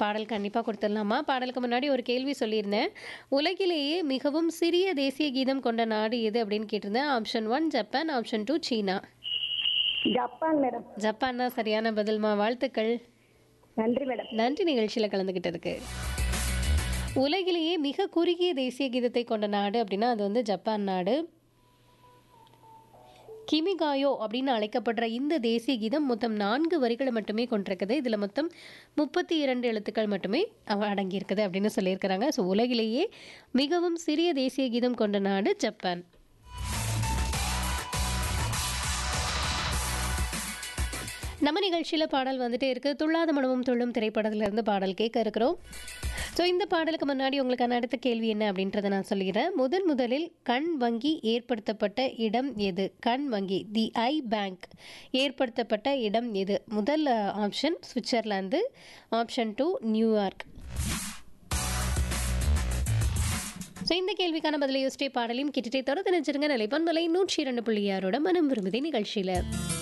பாடல் கண்டிப்பாக கொடுத்துடலாமா பாடலுக்கு முன்னாடி ஒரு கேள்வி சொல்லியிருந்தேன் உலகிலேயே மிகவும் சிறிய தேசிய கீதம் கொண்ட நாடு எது அப்படின்னு கேட்டிருந்தேன் option one Japan option two சீனா ஜப்பான் மேடம் ஜப்பான் தான் சரியான பதில்மா வாழ்த்துக்கள் நன்றி மேடம் நன்றி நிகழ்ச்சியில் கலந்துக்கிட்டதுக்கு உலகிலேயே மிக குறுகிய தேசிய கீதத்தை கொண்ட நாடு அப்படின்னா அது வந்து ஜப்பான் நாடு கிமிகாயோ அப்படின்னு அழைக்கப்படுற இந்த தேசிய கீதம் மொத்தம் நான்கு வரிகளை மட்டுமே கொண்டிருக்குது இதில் மொத்தம் முப்பத்தி இரண்டு எழுத்துக்கள் மட்டுமே அவ- அடங்கியிருக்குது அப்படின்னு சொல்லியிருக்கிறாங்க ஸோ உலகிலேயே மிகவும் சிறிய தேசிய கீதம் கொண்ட நாடு ஜப்பான் நம்ம நிகழ்ச்சியில் பாடல் வந்துட்டே இருக்கு துள்ளாத மனமும் துள்ளும் திரைப்படத்துல இருந்து பாடல் கேட்க இருக்கிறோம் ஸோ இந்த பாடலுக்கு முன்னாடி உங்களுக்கான அடுத்த கேள்வி என்ன அப்படின்றத நான் சொல்லிடுறேன் முதன் முதலில் கண் வங்கி ஏற்படுத்தப்பட்ட இடம் எது கண் வங்கி தி ஐ பேங்க் ஏற்படுத்தப்பட்ட இடம் எது முதல் option Switzerland option two New York so இந்த கேள்விக்கான பதிலை யோசிச்சே பாடலையும் கிட்டே தொடர்ந்து நினைச்சிருங்க நிலைப்பண்பலை நூற்றி இரண்டு புள்ளி ஆறோட மனம் விரும்புதே நிகழ்ச்சியில்